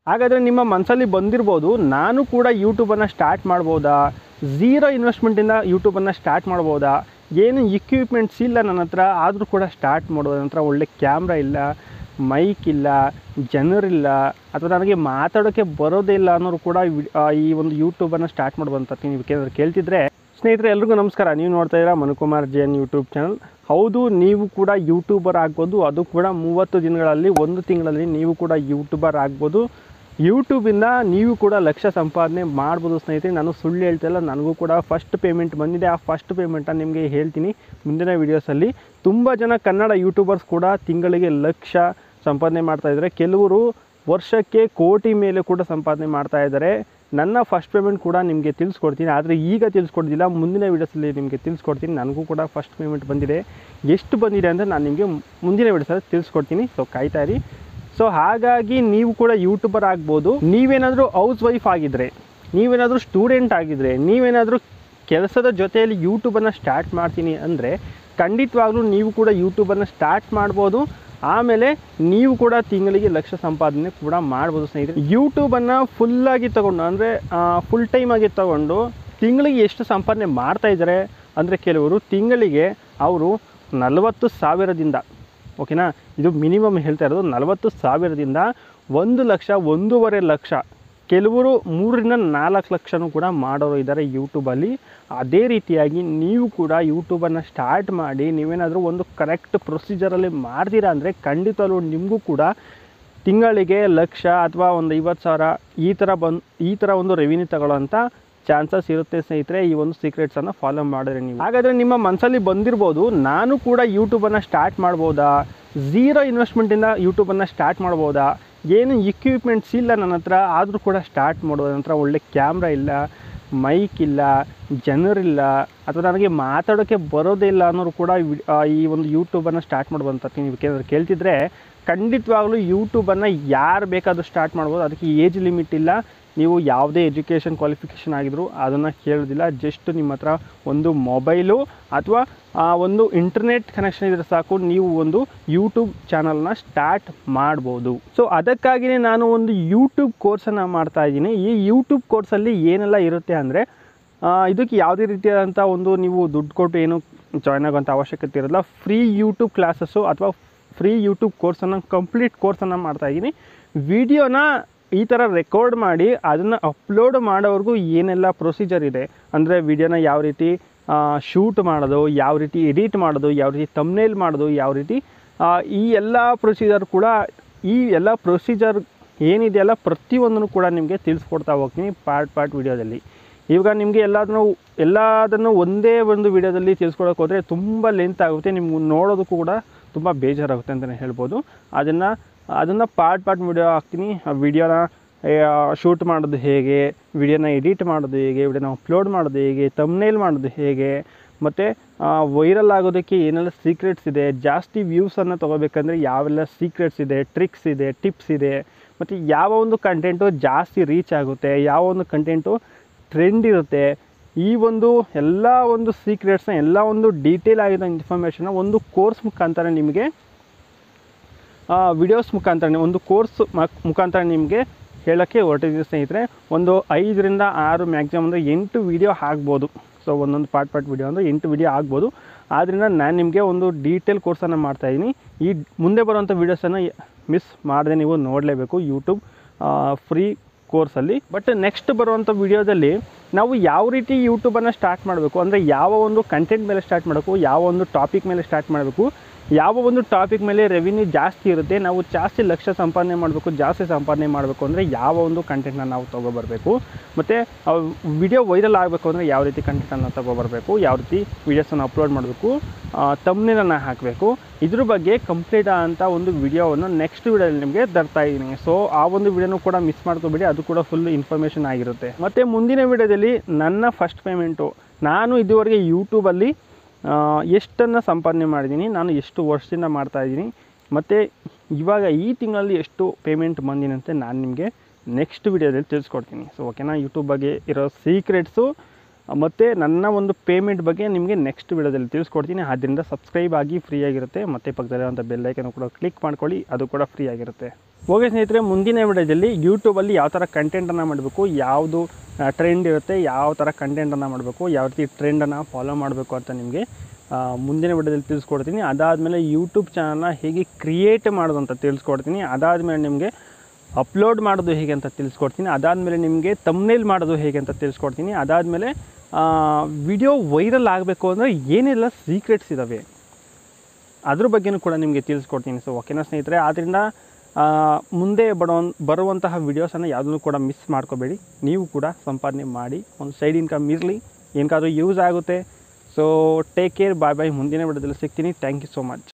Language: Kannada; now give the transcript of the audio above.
ಹಾಗಾದರೆ ನಿಮ್ಮ ಮನಸ್ಸಲ್ಲಿ ಬಂದಿರ್ಬೋದು ನಾನು ಕೂಡ ಯೂಟ್ಯೂಬನ್ನು ಸ್ಟಾರ್ಟ್ ಮಾಡ್ಬೋದಾ ಝೀರೋ ಇನ್ವೆಸ್ಟ್ಮೆಂಟಿಂದ ಯೂಟ್ಯೂಬನ್ನು ಸ್ಟಾರ್ಟ್ ಮಾಡ್ಬೋದಾ ಏನು ಇಕ್ವಿಪ್ಮೆಂಟ್ಸ್ ಇಲ್ಲ ನನ್ನ ಹತ್ರ ಆದರೂ ಕೂಡ ಸ್ಟಾರ್ಟ್ ಮಾಡ್ಬೋದು ನನ್ನ ಹತ್ರ ಒಳ್ಳೆ ಕ್ಯಾಮ್ರಾ ಇಲ್ಲ ಮೈಕ್ ಇಲ್ಲ ಜನರಿಲ್ಲ ಅಥವಾ ನನಗೆ ಮಾತಾಡೋಕ್ಕೆ ಬರೋದೇ ಇಲ್ಲ ಅನ್ನೋರು ಕೂಡ ಈ ವಿ- ಆ, ಈ ಒಂದು ಯೂಟ್ಯೂಬನ್ನು ಸ್ಟಾರ್ಟ್ ಮಾಡುವಂತ ನೀವು ಕೇಳಿದ್ರೆ ಕೇಳ್ತಿದ್ರೆ ಸ್ನೇಹಿತರೆ ಎಲ್ರಿಗೂ ನಮಸ್ಕಾರ ನೀವು ನೋಡ್ತಾ ಇದ್ದೀರಾ ಮನುಕುಮಾರ್ ಜೈನ್ ಯೂಟ್ಯೂಬ್ ಚಾನಲ್ ಹೌದು ನೀವು ಕೂಡ ಯೂಟ್ಯೂಬರ್ ಆಗ್ಬೋದು ಅದು ಕೂಡ ಮೂವತ್ತು ದಿನಗಳಲ್ಲಿ ಒಂದು ತಿಂಗಳಲ್ಲಿ ನೀವು ಕೂಡ ಯೂಟ್ಯೂಬರ್ ಆಗ್ಬೋದು ಯೂಟ್ಯೂಬಿಂದ ನೀವು ಕೂಡ ಲಕ್ಷ ಸಂಪಾದನೆ ಮಾಡ್ಬೋದು ಸ್ನೇಹಿತರೆ ನಾನು ಸುಳ್ಳು ಹೇಳ್ತಾ ಇಲ್ಲ ನನಗೂ ಕೂಡ ಫಸ್ಟ್ ಪೇಮೆಂಟ್ ಬಂದಿದೆ ಆ ಫಸ್ಟ್ ಪೇಮೆಂಟನ್ನು ನಿಮಗೆ ಹೇಳ್ತೀನಿ ಮುಂದಿನ ವೀಡಿಯೋಸಲ್ಲಿ ತುಂಬ ಜನ ಕನ್ನಡ ಯೂಟ್ಯೂಬರ್ಸ್ ಕೂಡ ತಿಂಗಳಿಗೆ ಲಕ್ಷ ಸಂಪಾದನೆ ಮಾಡ್ತಾ ಇದ್ದಾರೆ ಕೆಲವರು ವರ್ಷಕ್ಕೆ ಕೋಟಿ ಮೇಲೆ ಕೂಡ ಸಂಪಾದನೆ ಮಾಡ್ತಾ ಇದ್ದಾರೆ ನನ್ನ ಫಸ್ಟ್ ಪೇಮೆಂಟ್ ಕೂಡ ನಿಮಗೆ ತಿಳಿಸ್ಕೊಡ್ತೀನಿ ಆದರೆ ಈಗ ತಿಳಿಸ್ಕೊಡ್ತಿಲ್ಲ ಮುಂದಿನ ವೀಡಿಯೋಸಲ್ಲಿ ನಿಮಗೆ ತಿಳಿಸ್ಕೊಡ್ತೀನಿ ನನಗೂ ಕೂಡ ಫಸ್ಟ್ ಪೇಮೆಂಟ್ ಬಂದಿದೆ ಎಷ್ಟು ಬಂದಿದೆ ಅಂತ ನಾನು ನಿಮಗೆ ಮುಂದಿನ ವೀಡಿಯೋಸಲ್ಲಿ ತಿಳಿಸ್ಕೊಡ್ತೀನಿ ಸೊ ಕಾಯ್ತಾ ಇರಿ ಸೊ ಹಾಗಾಗಿ ನೀವು ಕೂಡ ಯೂಟ್ಯೂಬರ್ ಆಗ್ಬೋದು ನೀವೇನಾದರೂ ಹೌಸ್ ವೈಫ್ ಆಗಿದ್ದರೆ ನೀವೇನಾದರೂ ಸ್ಟೂಡೆಂಟ್ ಆಗಿದ್ದರೆ ನೀವೇನಾದರೂ ಕೆಲಸದ ಜೊತೆಯಲ್ಲಿ ಯೂಟ್ಯೂಬನ್ನು ಸ್ಟಾರ್ಟ್ ಮಾಡ್ತೀನಿ ಅಂದರೆ ಖಂಡಿತವಾಗ್ಲೂ ನೀವು ಕೂಡ ಯೂಟ್ಯೂಬನ್ನು ಸ್ಟಾರ್ಟ್ ಮಾಡ್ಬೋದು ಆಮೇಲೆ ನೀವು ಕೂಡ ತಿಂಗಳಿಗೆ ಲಕ್ಷ ಸಂಪಾದನೆ ಕೂಡ ಮಾಡ್ಬೋದು ಸ್ನೇಹಿತರೆ ಯೂಟ್ಯೂಬನ್ನು ಫುಲ್ಲಾಗಿ ತಗೊಂಡು ಅಂದರೆ ಫುಲ್ ಟೈಮ್ ಆಗಿ ತಗೊಂಡು ತಿಂಗಳಿಗೆ ಎಷ್ಟು ಸಂಪಾದನೆ ಮಾಡ್ತಾ ಇದ್ದಾರೆ ಅಂದರೆ ಕೆಲವರು ತಿಂಗಳಿಗೆ ಅವರು ನಲವತ್ತು ಸಾವಿರದಿಂದ ಓಕೆನಾ ಇದು ಮಿನಿಮಮ್ ಹೇಳ್ತಾ ಇರೋದು ನಲವತ್ತು ಸಾವಿರದಿಂದ ಒಂದು ಲಕ್ಷ ಒಂದೂವರೆ ಲಕ್ಷ ಕೆಲವರು ಮೂರರಿಂದ ನಾಲ್ಕು ಲಕ್ಷನೂ ಕೂಡ ಮಾಡೋರು ಇದ್ದಾರೆ ಯೂಟ್ಯೂಬಲ್ಲಿ ಅದೇ ರೀತಿಯಾಗಿ ನೀವು ಕೂಡ ಯೂಟ್ಯೂಬನ್ನು ಸ್ಟಾರ್ಟ್ ಮಾಡಿ ನೀವೇನಾದರೂ ಒಂದು ಕರೆಕ್ಟ್ ಪ್ರೊಸೀಜರಲ್ಲಿ ಮಾಡ್ತೀರಾ ಅಂದರೆ ಖಂಡಿತವೂ ನಿಮಗೂ ಕೂಡ ತಿಂಗಳಿಗೆ ಲಕ್ಷ ಅಥವಾ ಒಂದು ಐವತ್ತು ಸಾವಿರ ಈ ಥರ ಬಂದು ಈ ಥರ ಒಂದು ರೆವಿನ್ಯೂ ತಗೊಳ್ಳೋಂಥ ಚಾನ್ಸಸ್ ಇರುತ್ತೆ ಸ್ನೇಹಿತರೆ ಈ ಒಂದು ಸೀಕ್ರೆಟ್ಸನ್ನು ಫಾಲೋ ಮಾಡಿದ್ರೆ ನೀವು ಹಾಗಾದರೆ ನಿಮ್ಮ ಮನಸ್ಸಲ್ಲಿ ಬಂದಿರ್ಬೋದು ನಾನು ಕೂಡ ಯೂಟ್ಯೂಬನ್ನು ಸ್ಟಾರ್ಟ್ ಮಾಡ್ಬೋದಾ ಝೀರೋ ಇನ್ವೆಸ್ಟ್ಮೆಂಟಿಂದ ಯೂಟ್ಯೂಬನ್ನು ಸ್ಟಾರ್ಟ್ ಮಾಡ್ಬೋದಾ ಏನು ಇಕ್ವಿಪ್ಮೆಂಟ್ಸ್ ಇಲ್ಲ ನನ್ನ ಹತ್ರ ಆದರೂ ಕೂಡ ಸ್ಟಾರ್ಟ್ ಮಾಡ್ಬೋದು ನನ್ನ ಹತ್ರ ಒಳ್ಳೆ ಕ್ಯಾಮ್ರಾ ಇಲ್ಲ ಮೈಕ್ ಇಲ್ಲ ಜನರಿಲ್ಲ ಅಥವಾ ನನಗೆ ಮಾತಾಡೋಕ್ಕೆ ಬರೋದೇ ಇಲ್ಲ ಅನ್ನೋರು ಕೂಡ ಈ ವಿ- ಆ, ಈ ಒಂದು ಯೂಟ್ಯೂಬನ್ನು ಸ್ಟಾರ್ಟ್ ಮಾಡ್ಬೋದು ನೀವು ಕೇಳಿದ್ರೆ ಕೇಳ್ತಿದ್ರೆ ಖಂಡಿತವಾಗ್ಲೂ ಯೂಟ್ಯೂಬನ್ನು ಯಾರು ಬೇಕಾದರೂ ಸ್ಟಾರ್ಟ್ ಮಾಡ್ಬೋದು ಅದಕ್ಕೆ ಏಜ್ ಲಿಮಿಟ್ ಇಲ್ಲ ನೀವು ಯಾವುದೇ ಎಜುಕೇಷನ್ ಕ್ವಾಲಿಫಿಕೇಷನ್ ಆಗಿದ್ರು ಅದನ್ನು ಕೇಳೋದಿಲ್ಲ ಜಸ್ಟ್ ನಿಮ್ಮ ಹತ್ರ ಒಂದು ಮೊಬೈಲು ಅಥವಾ ಆ, ಒಂದು ಇಂಟರ್ನೆಟ್ ಕನೆಕ್ಷನ್ ಇದ್ರೆ ಸಾಕು ನೀವು ಒಂದು ಯೂಟ್ಯೂಬ್ ಚಾನಲ್ನ ಸ್ಟಾರ್ಟ್ ಮಾಡ್ಬೋದು ಸೊ ಅದಕ್ಕಾಗಿಯೇ ನಾನು ಒಂದು ಯೂಟ್ಯೂಬ್ ಕೋರ್ಸನ್ನು ಮಾಡ್ತಾ ಇದ್ದೀನಿ ಈ ಯೂಟ್ಯೂಬ್ ಕೋರ್ಸಲ್ಲಿ ಏನೆಲ್ಲ ಇರುತ್ತೆ ಅಂದರೆ ಇದಕ್ಕೆ ಯಾವುದೇ ರೀತಿಯಾದಂಥ ಒಂದು ನೀವು ದುಡ್ಡು ಕೊಟ್ಟು ಏನು ಜಾಯ್ನ್ ಆಗೋಂಥ ಅವಶ್ಯಕತೆ ಇರೋಲ್ಲ ಫ್ರೀ ಯೂಟ್ಯೂಬ್ ಕ್ಲಾಸಸ್ಸು ಅಥವಾ ಫ್ರೀ ಯೂಟ್ಯೂಬ್ ಕೋರ್ಸನ್ನು ಕಂಪ್ಲೀಟ್ ಕೋರ್ಸನ್ನು ಮಾಡ್ತಾಯಿದ್ದೀನಿ ವಿಡಿಯೋನ ಈ ಥರ ರೆಕಾರ್ಡ್ ಮಾಡಿ ಅದನ್ನು ಅಪ್ಲೋಡ್ ಮಾಡೋವರೆಗೂ ಏನೆಲ್ಲ ಪ್ರೊಸೀಜರ್ ಇದೆ ಅಂದರೆ ವಿಡಿಯೋನ ಯಾವ ರೀತಿ ಶೂಟ್ ಮಾಡೋದು ಯಾವ ರೀತಿ ಎಡಿಟ್ ಮಾಡೋದು ಯಾವ ರೀತಿ ತಮ್ನೇಲ್ ಮಾಡೋದು ಯಾವ ರೀತಿ ಆ, ಈ ಎಲ್ಲ ಪ್ರೊಸೀಜರ್ ಕೂಡ ಈ ಎಲ್ಲ ಪ್ರೊಸೀಜರ್ ಏನಿದೆಯಲ್ಲ ಪ್ರತಿಯೊಂದನ್ನು ಕೂಡ ನಿಮಗೆ ತಿಳಿಸ್ಕೊಡ್ತಾ ಹೋಗ್ತೀನಿ ಪಾರ್ಟ್ ಪಾರ್ಟ್ ವಿಡಿಯೋದಲ್ಲಿ ಇವಾಗ ನಿಮಗೆ ಎಲ್ಲದನ್ನು ಎಲ್ಲದನ್ನು ಒಂದೇ ಒಂದು ವಿಡಿಯೋದಲ್ಲಿ ತಿಳಿಸ್ಕೊಡೋಕೆ ಹೋದರೆ ತುಂಬ ಲೆಂತ್ ಆಗುತ್ತೆ ನಿಮ್ಗೆ ನೋಡೋದಕ್ಕೂ ಕೂಡ ತುಂಬ ಬೇಜಾರಾಗುತ್ತೆ ಅಂತಲೇ ಹೇಳ್ಬೋದು ಅದನ್ನು ಅದನ್ನು ಪಾರ್ಟ್ ಪಾರ್ಟ್ ವಿಡಿಯೋ ಹಾಕ್ತೀನಿ ಆ ವಿಡಿಯೋನ ಶೂಟ್ ಮಾಡೋದು ಹೇಗೆ ವಿಡಿಯೋನ ಎಡಿಟ್ ಮಾಡೋದು ಹೇಗೆ ವಿಡಿಯೋನ ಅಪ್ಲೋಡ್ ಮಾಡೋದು ಹೇಗೆ ತಮ್ನೇಲ್ ಮಾಡೋದು ಹೇಗೆ ಮತ್ತು ವೈರಲ್ ಆಗೋದಕ್ಕೆ ಏನೆಲ್ಲ ಸೀಕ್ರೆಟ್ಸ್ ಇದೆ ಜಾಸ್ತಿ ವ್ಯೂಸನ್ನು ತೊಗೋಬೇಕಂದ್ರೆ ಯಾವೆಲ್ಲ ಸೀಕ್ರೆಟ್ಸ್ ಇದೆ ಟ್ರಿಕ್ಸ್ ಇದೆ ಟಿಪ್ಸ್ ಇದೆ ಮತ್ತು ಯಾವ ಒಂದು ಕಂಟೆಂಟು ಜಾಸ್ತಿ ರೀಚ್ ಆಗುತ್ತೆ ಯಾವ ಒಂದು ಕಂಟೆಂಟು ಟ್ರೆಂಡ್ ಇರುತ್ತೆ ಈ ಒಂದು ಎಲ್ಲ ಒಂದು ಸೀಕ್ರೆಟ್ಸ್ನ ಎಲ್ಲ ಒಂದು ಡೀಟೇಲ್ ಆಗಿರೋ ಇನ್ಫಾರ್ಮೇಷನ್ನ ಒಂದು ಕೋರ್ಸ್ ಮುಖಾಂತರ ನಿಮಗೆ ವಿಡಿಯೋಸ್ ಮುಖಾಂತರ ಒಂದು ಕೋರ್ಸ್ ಮುಖಾಂತರ ನಿಮಗೆ ಹೇಳೋಕ್ಕೆ ಹೊರಟಿದ್ದೀನಿ ಸ್ನೇಹಿತರೆ ಒಂದು ಐದರಿಂದ ಆರು ಮ್ಯಾಕ್ಸಿಮಮ್ ಅಂದರೆ ಎಂಟು ವಿಡಿಯೋ ಆಗ್ಬೋದು ಸೊ ಒಂದೊಂದು ಪಾರ್ಟ್ ಪಾರ್ಟ್ ವಿಡಿಯೋ ಅಂದರೆ ಎಂಟು ವಿಡಿಯೋ ಆಗ್ಬೋದು ಆದ್ದರಿಂದ ನಾನು ನಿಮಗೆ ಒಂದು ಡೀಟೇಲ್ ಕೋರ್ಸನ್ನು ಮಾಡ್ತಾಯಿದ್ದೀನಿ ಈ ಮುಂದೆ ಬರುವಂಥ ವೀಡಿಯೋಸನ್ನು ಮಿಸ್ ಮಾಡದೆ ನೀವು ನೋಡಲೇಬೇಕು ಯೂಟ್ಯೂಬ್ ಫ್ರೀ ಕೋರ್ಸಲ್ಲಿ ಬಟ್ ನೆಕ್ಸ್ಟ್ ಬರುವಂಥ ವಿಡಿಯೋದಲ್ಲಿ ನಾವು ಯಾವ ರೀತಿ ಯೂಟ್ಯೂಬನ್ನು ಸ್ಟಾರ್ಟ್ ಮಾಡಬೇಕು ಅಂದರೆ ಯಾವ ಒಂದು ಕಂಟೆಂಟ್ ಮೇಲೆ ಸ್ಟಾರ್ಟ್ ಮಾಡಬೇಕು ಯಾವ ಒಂದು ಟಾಪಿಕ್ ಮೇಲೆ ಸ್ಟಾರ್ಟ್ ಮಾಡಬೇಕು ಯಾವ ಒಂದು ಟಾಪಿಕ್ ಮೇಲೆ ರೆವಿನ್ಯೂ ಜಾಸ್ತಿ ಇರುತ್ತೆ ನಾವು ಜಾಸ್ತಿ ಲಕ್ಷ ಸಂಪಾದನೆ ಮಾಡಬೇಕು ಜಾಸ್ತಿ ಸಂಪಾದನೆ ಮಾಡಬೇಕು ಅಂದರೆ ಯಾವ ಒಂದು ಕಂಟೆಂಟ್ನ ನಾವು ತೊಗೊಬರಬೇಕು ಮತ್ತು ವಿಡಿಯೋ ವೈರಲ್ ಆಗಬೇಕು ಅಂದರೆ ಯಾವ ರೀತಿ ಕಂಟೆಂಟನ್ನು ತೊಗೊಬರಬೇಕು ಯಾವ ರೀತಿ ವೀಡಿಯೋಸನ್ನು ಅಪ್ಲೋಡ್ ಮಾಡಬೇಕು ತಮ್ಮನೇಲನ್ನು ಹಾಕಬೇಕು ಇದ್ರ ಬಗ್ಗೆ ಕಂಪ್ಲೀಟ್ ಆದಂಥ ಒಂದು ವಿಡಿಯೋವನ್ನು ನೆಕ್ಸ್ಟ್ ವಿಡಿಯೋದಲ್ಲಿ ನಿಮಗೆ ತರ್ತಾ ಇದ್ದೀನಿ ಸೊ ಆ ಒಂದು ವಿಡಿಯೋನು ಕೂಡ ಮಿಸ್ ಮಾಡ್ಕೋಬೇಡಿ ಅದು ಕೂಡ ಫುಲ್ ಇನ್ಫಾರ್ಮೇಷನ್ ಆಗಿರುತ್ತೆ ಮತ್ತು ಮುಂದಿನ ವಿಡಿಯೋದಲ್ಲಿ ನನ್ನ ಫಸ್ಟ್ ಪೇಮೆಂಟು ನಾನು ಇದುವರೆಗೆ ಯೂಟ್ಯೂಬಲ್ಲಿ ಎಷ್ಟನ್ನು ಸಂಪಾದನೆ ಮಾಡಿದ್ದೀನಿ ನಾನು ಎಷ್ಟು ವರ್ಷದಿಂದ ಮಾಡ್ತಾಯಿದ್ದೀನಿ ಮತ್ತು ಇವಾಗ ಈ ತಿಂಗಳಲ್ಲಿ ಎಷ್ಟು ಪೇಮೆಂಟ್ ಬಂದಿನಂತೆ ನಾನು ನಿಮಗೆ ನೆಕ್ಸ್ಟ್ ವಿಡಿಯೋದಲ್ಲಿ ತಿಳಿಸ್ಕೊಡ್ತೀನಿ ಸೊ ಓಕೆನಾ ಯೂಟ್ಯೂಬ್ ಬಗ್ಗೆ ಇರೋ ಸೀಕ್ರೆಟ್ಸು ಮತ್ತು ನನ್ನ ಒಂದು ಪೇಮೆಂಟ್ ಬಗ್ಗೆ ನಿಮಗೆ ನೆಕ್ಸ್ಟ್ ವಿಡಿಯೋದಲ್ಲಿ ತಿಳಿಸ್ಕೊಡ್ತೀನಿ ಆದ್ದರಿಂದ ಸಬ್ಸ್ಕ್ರೈಬ್ ಆಗಿ ಫ್ರೀ ಆಗಿರುತ್ತೆ ಮತ್ತು ಪಕ್ಕದಲ್ಲಿರುವಂಥ ಬೆಲ್ಲೈಕನ್ನು ಕೂಡ ಕ್ಲಿಕ್ ಮಾಡ್ಕೊಳ್ಳಿ ಅದು ಕೂಡ ಫ್ರೀ ಆಗಿರುತ್ತೆ ಓಕೆ ಸ್ನೇಹಿತರೆ ಮುಂದಿನ ವಿಡಿಯೋದಲ್ಲಿ ಯೂಟ್ಯೂಬಲ್ಲಿ ಯಾವ ಥರ ಕಂಟೆಂಟನ್ನು ಮಾಡಬೇಕು ಯಾವುದು ಟ್ರೆಂಡ್ ಇರುತ್ತೆ ಯಾವ ಥರ ಕಂಟೆಂಟನ್ನು ಮಾಡಬೇಕು ಯಾವ ರೀತಿ ಟ್ರೆಂಡನ್ನು ಫಾಲೋ ಮಾಡಬೇಕು ಅಂತ ನಿಮಗೆ ಆ, ಮುಂದಿನ ವಿಡಿಯೋದಲ್ಲಿ ತಿಳಿಸ್ಕೊಡ್ತೀನಿ ಅದಾದಮೇಲೆ ಯೂಟ್ಯೂಬ್ ಚಾನಲ್ನ ಹೇಗೆ ಕ್ರಿಯೇಟ್ ಮಾಡೋದು ಅಂತ ತಿಳಿಸ್ಕೊಡ್ತೀನಿ ಅದಾದಮೇಲೆ ನಿಮಗೆ ಅಪ್ಲೋಡ್ ಮಾಡೋದು ಹೇಗೆ ಅಂತ ತಿಳಿಸ್ಕೊಡ್ತೀನಿ ಅದಾದಮೇಲೆ ನಿಮಗೆ ತಮ್ನೇಲ್ ಮಾಡೋದು ಹೇಗೆ ಅಂತ ತಿಳಿಸ್ಕೊಡ್ತೀನಿ ಅದಾದಮೇಲೆ ವಿಡಿಯೋ ವೈರಲ್ ಆಗಬೇಕು ಅಂದರೆ ಏನೆಲ್ಲ ಸೀಕ್ರೆಟ್ಸ್ ಇದ್ದಾವೆ ಅದ್ರ ಬಗ್ಗೆನೂ ಕೂಡ ನಿಮಗೆ ತಿಳಿಸ್ಕೊಡ್ತೀನಿ ಸೊ ಓಕೆನಾ ಸ್ನೇಹಿತರೆ ಆದ್ದರಿಂದ ಆ, ಮುಂದೆ ಬರೋ ಬರುವಂತಹ ವೀಡಿಯೋಸನ್ನು ಯಾವುದನ್ನು ಕೂಡ ಮಿಸ್ ಮಾಡ್ಕೋಬೇಡಿ ನೀವು ಕೂಡ ಸಂಪಾದನೆ ಮಾಡಿ ಒಂದು ಸೈಡ್ ಇನ್ಕಮ್ ಇರಲಿ ಏನಕ್ಕಾದ್ರೂ ಯೂಸ್ ಆಗುತ್ತೆ so take care bye bye ಮುಂದಿನ ವಿಡಿಯೋದಲ್ಲಿ ಸಿಗ್ತೀನಿ ಥ್ಯಾಂಕ್ ಯು ಸೋ ಮಚ್